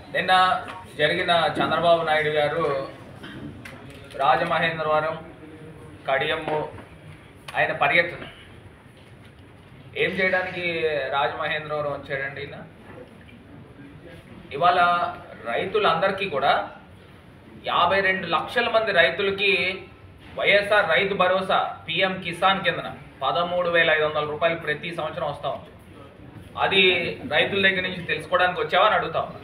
నిన్న జరిగిన చంద్రబాబు నాయుడు గారు రాజమహేంద్రవరం కడియమ్ము ఆయన పర్యటన ఏం చేయడానికి రాజమహేంద్రవరం వచ్చాడండి ఈయన ఇవాళ రైతులందరికీ కూడా యాభై రెండు లక్షల మంది రైతులకి వైఎస్ఆర్ రైతు భరోసా పిఎం కిసాన్ కిందన పదమూడు వేల ఐదు వందల రూపాయలు ప్రతి సంవత్సరం వస్తూ ఉంది అది రైతుల దగ్గర నుంచి తెలుసుకోవడానికి వచ్చావా అని అడుగుతా ఉన్నా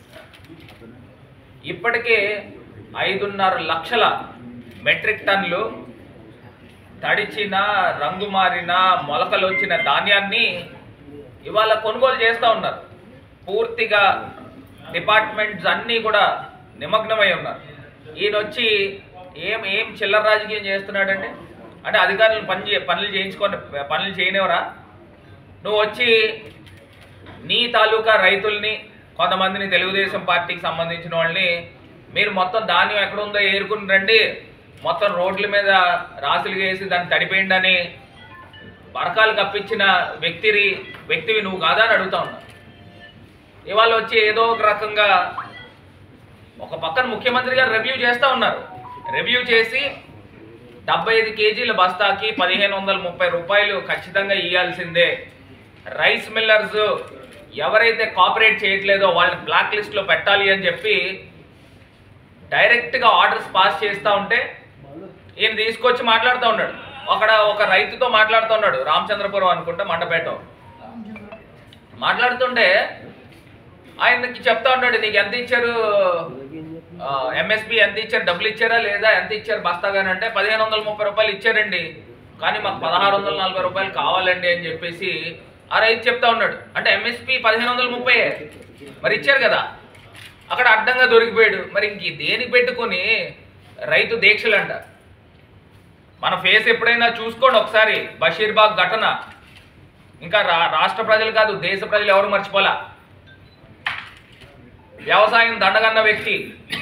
ఇప్పటికే ఐదున్నర లక్షల మెట్రిక్ టన్లు తడిచిన రంగు మారిన మొలకలు వచ్చిన ధాన్యాన్ని ఇవాళ కొనుగోలు చేస్తూ ఉన్నారు పూర్తిగా డిపార్ట్మెంట్స్ అన్నీ కూడా నిమగ్నమై ఉన్నారు ఈయన వచ్చి ఏం ఏం చిల్లర రాజకీయం చేస్తున్నాడండి అంటే అధికారులను పని చే పనులు చేయించుకొని పనులు చేయనివరా నువ్వు వచ్చి నీ తాలూకా రైతుల్ని కొంతమందిని తెలుగుదేశం పార్టీకి సంబంధించిన వాళ్ళని మీరు మొత్తం ధాన్యం ఎక్కడ ఉందో ఏరుకుని రండి మొత్తం రోడ్ల మీద రాసులు వేసి దాన్ని తడిపేయండి అని బరకాలు కప్పించిన వ్యక్తివి వ్యక్తివి నువ్వు కాదా అని అడుగుతా ఉన్నా ఇవాళ వచ్చి ఏదో ఒక రకంగా ఒక పక్కన ముఖ్యమంత్రి గారు రివ్యూ చేస్తూ ఉన్నారు రివ్యూ చేసి డెబ్బై ఐదు కేజీల బస్తాకి పదిహేను వందల ముప్పై రూపాయలు ఖచ్చితంగా ఇవ్వాల్సిందే రైస్ మిల్లర్స్ ఎవరైతే కాపరేట్ చేయట్లేదో వాళ్ళని బ్లాక్ లిస్ట్లో పెట్టాలి అని చెప్పి డైరెక్ట్గా ఆర్డర్స్ పాస్ చేస్తూ ఉంటే ఈయన తీసుకొచ్చి మాట్లాడుతూ ఉన్నాడు అక్కడ ఒక రైతుతో మాట్లాడుతూ ఉన్నాడు రామచంద్రపురం అనుకుంటా మండపేట మాట్లాడుతుంటే ఆయనకి చెప్తా ఉన్నాడు నీకు ఎంత ఇచ్చారు ఎంఎస్పి ఎంత ఇచ్చారు డబ్బులు ఇచ్చారా లేదా ఎంత ఇచ్చారు బస్తాగాని అంటే పదిహేను వందల ముప్పై రూపాయలు ఇచ్చారండి కానీ మాకు పదహారు వందల నలభై రూపాయలు కావాలండి అని చెప్పేసి ఆ రైతు చెప్తా ఉన్నాడు అంటే ఎంఎస్పి పదిహేను వందల ముప్పై మరి ఇచ్చారు కదా అక్కడ అడ్డంగా దొరికిపోయాడు మరి ఇంక దేనికి పెట్టుకొని రైతు దీక్షలంట మన ఫేస్ ఎప్పుడైనా చూసుకోండి ఒకసారి బషీర్బాగ్ ఘటన ఇంకా రా రాష్ట్ర ప్రజలు కాదు దేశ ప్రజలు ఎవరు మర్చిపోలా వ్యవసాయం దండగన్న వ్యక్తి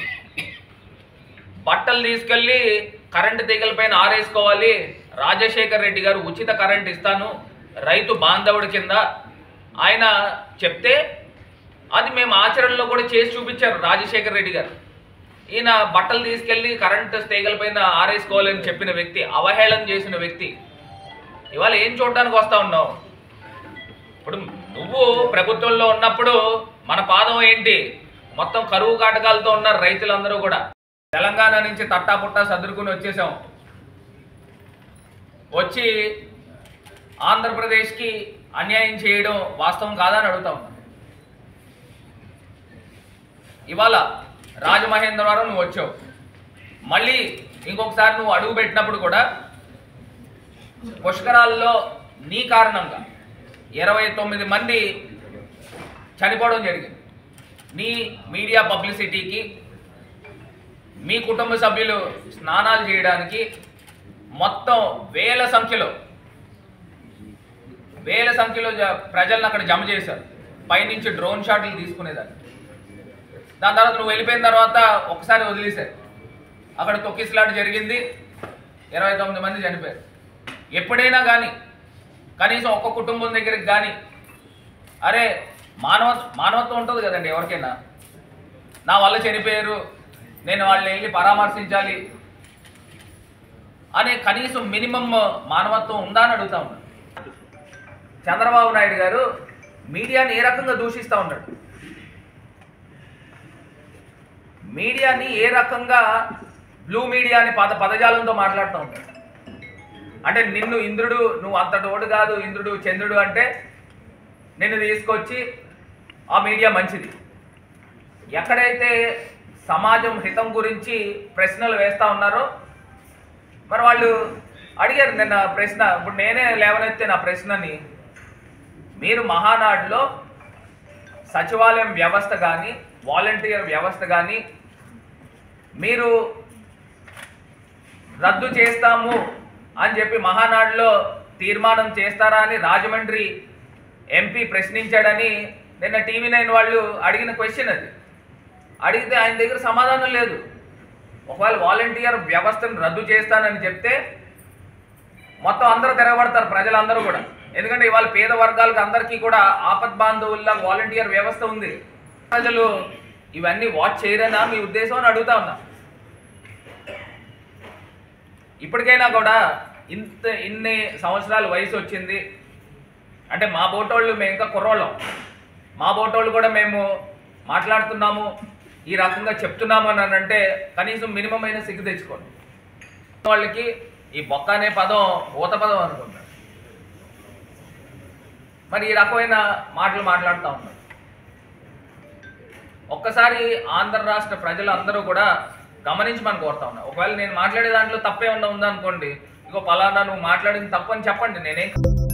బట్టలు తీసుకెళ్ళి కరెంటు తీగల పైన ఆరేసుకోవాలి రాజశేఖర్ రెడ్డి గారు ఉచిత కరెంట్ ఇస్తాను రైతు బాంధవుడి కింద ఆయన చెప్తే అది మేము ఆచరణలో కూడా చేసి చూపించారు రాజశేఖర్ రెడ్డి గారు ఈయన బట్టలు తీసుకెళ్ళి కరెంటు తీగల పైన ఆరేసుకోవాలని చెప్పిన వ్యక్తి అవహేళన చేసిన వ్యక్తి ఇవాళ ఏం చూడడానికి వస్తా ఉన్నావు ఇప్పుడు నువ్వు ప్రభుత్వంలో ఉన్నప్పుడు మన పాదం ఏంటి మొత్తం కరువు కాటకాలతో ఉన్నారు రైతులందరూ కూడా తెలంగాణ నుంచి తట్టా పుట్టా సదురుకుని వచ్చేసాం వచ్చి ఆంధ్రప్రదేశ్కి అన్యాయం చేయడం వాస్తవం కాదని అడుగుతా ఉన్నా ఇవాళ రాజమహేంద్రవరం నువ్వు వచ్చావు మళ్ళీ ఇంకొకసారి నువ్వు అడుగు పెట్టినప్పుడు కూడా పుష్కరాల్లో నీ కారణంగా ఇరవై తొమ్మిది మంది చనిపోవడం జరిగింది నీ మీడియా పబ్లిసిటీకి మీ కుటుంబ సభ్యులు స్నానాలు చేయడానికి మొత్తం వేల సంఖ్యలో వేల సంఖ్యలో జ- ప్రజలను అక్కడ జమ చేశారు పైనుంచి డ్రోన్ షాట్లు తీసుకునేదాన్ని దాని తర్వాత నువ్వు వెళ్ళిపోయిన తర్వాత ఒకసారి వదిలేశారు అక్కడ తొక్కిసలాట జరిగింది ఇరవై తొమ్మిది మంది చనిపోయారు ఎప్పుడైనా కానీ కనీసం ఒక్క కుటుంబం దగ్గరికి కానీ అరే మానవ మానవత్వం ఉంటుంది కదండి ఎవరికైనా నా వల్ల చనిపోయారు నేను వాళ్ళని వెళ్ళి పరామర్శించాలి అనే కనీసం మినిమం మానవత్వం ఉందా అని అడుగుతా ఉన్నాడు చంద్రబాబు నాయుడు గారు మీడియాని ఏ రకంగా దూషిస్తూ ఉన్నాడు మీడియాని ఏ రకంగా బ్లూ మీడియా అనే పద పదజాలంతో మాట్లాడుతూ ఉంటాడు అంటే నిన్ను ఇంద్రుడు నువ్వు అంతటోడు కాదు ఇంద్రుడు చంద్రుడు అంటే నిన్ను తీసుకొచ్చి ఆ మీడియా మంచిది ఎక్కడైతే సమాజం హితం గురించి ప్రశ్నలు వేస్తూ ఉన్నారో మరి వాళ్ళు అడిగారు నిన్న ప్రశ్న ఇప్పుడు నేనే లేవనెత్తే నా ప్రశ్నని మీరు మహానాడులో సచివాలయం వ్యవస్థ కానీ వాలంటీర్ వ్యవస్థ కానీ మీరు రద్దు చేస్తాము అని చెప్పి మహానాడులో తీర్మానం చేస్తారా అని రాజమండ్రి ఎంపీ ప్రశ్నించాడని నిన్న టీవీ నైన్ వాళ్ళు అడిగిన క్వశ్చన్ అది అడిగితే ఆయన దగ్గర సమాధానం లేదు ఒకవేళ వాలంటీర్ వ్యవస్థను రద్దు చేస్తానని చెప్తే మొత్తం అందరూ తిరగబడతారు ప్రజలందరూ కూడా ఎందుకంటే ఇవాళ పేద వర్గాలకు అందరికీ కూడా ఆపద్ బాంధవుల్లా వాలంటీర్ వ్యవస్థ ఉంది ప్రజలు ఇవన్నీ వాచ్ చేయరేనా మీ ఉద్దేశం అని అడుగుతా ఉన్నా ఇప్పటికైనా కూడా ఇంత ఇన్ని సంవత్సరాల వయసు వచ్చింది అంటే మా బోటోళ్ళు మేము ఇంకా కుర్రోళ్ళం మా బోటోళ్ళు కూడా మేము మాట్లాడుతున్నాము ఈ రకంగా చెప్తున్నాము అని అంటే కనీసం మినిమం అయినా సిగ్గు తెచ్చుకోండి వాళ్ళకి ఈ బొక్క అనే పదం ఊత పదం అనుకుంటారు మరి ఈ రకమైన మాటలు మాట్లాడుతూ ఉన్నారు ఒక్కసారి ఆంధ్ర రాష్ట్ర ప్రజలు అందరూ కూడా గమనించి మనం కోరుతా ఉన్నా ఒకవేళ నేను మాట్లాడే దాంట్లో తప్పే ఉన్నా ఉందనుకోండి ఇగో పలానా నువ్వు మాట్లాడింది తప్పు అని చెప్పండి నేనేం